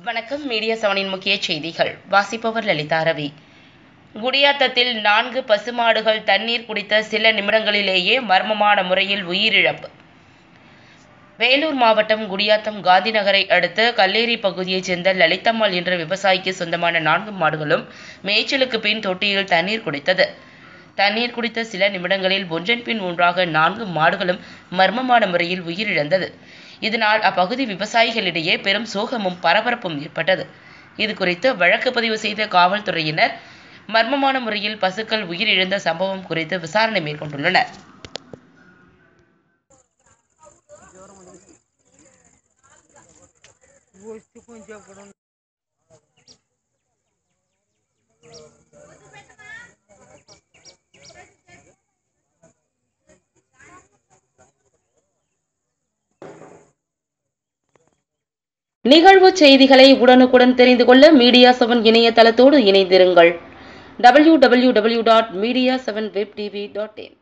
வணக்கம் மீடியா செவனின் முக்கிய செய்திகள் வாசிப்பவர் லலிதா ரவி குடியாத்தத்தில் நான்கு பசுமாடுகள் தண்ணீர் குடித்த சில நிமிடங்களிலேயே மர்மமான முறையில் உயிரிழப்பு வேலூர் மாவட்டம் குடியாத்தம் காந்தி நகரை அடுத்த கல்லேரி பகுதியைச் சேர்ந்த லலிதம்மாள் என்ற விவசாயிக்கு சொந்தமான நான்கு மாடுகளும் மேய்ச்சலுக்கு பின் தொட்டியில் தண்ணீர் குடித்தது தண்ணீர் குடித்த சில நிமிடங்களில் ஒன்றன் பின் ஒன்றாக நான்கு மாடுகளும் மர்மமான முறையில் உயிரிழந்தது இதனால் அப்பகுதி விவசாயிகளிடையே பெரும் சோகமும் பரபரப்பும் ஏற்பட்டது இது குறித்து வழக்கு பதிவு செய்த காவல்துறையினர் மர்மமான முறையில் பசுக்கள் உயிரிழந்த சம்பவம் குறித்து விசாரணை மேற்கொண்டுள்ளனர் நிகழ்வு செய்திகளை உடனுக்குடன் தெரிந்து கொள்ள மீடியா செவன் இணையதளத்தோடு இணைந்திருங்கள் W W W dot media seven web TV dot இன்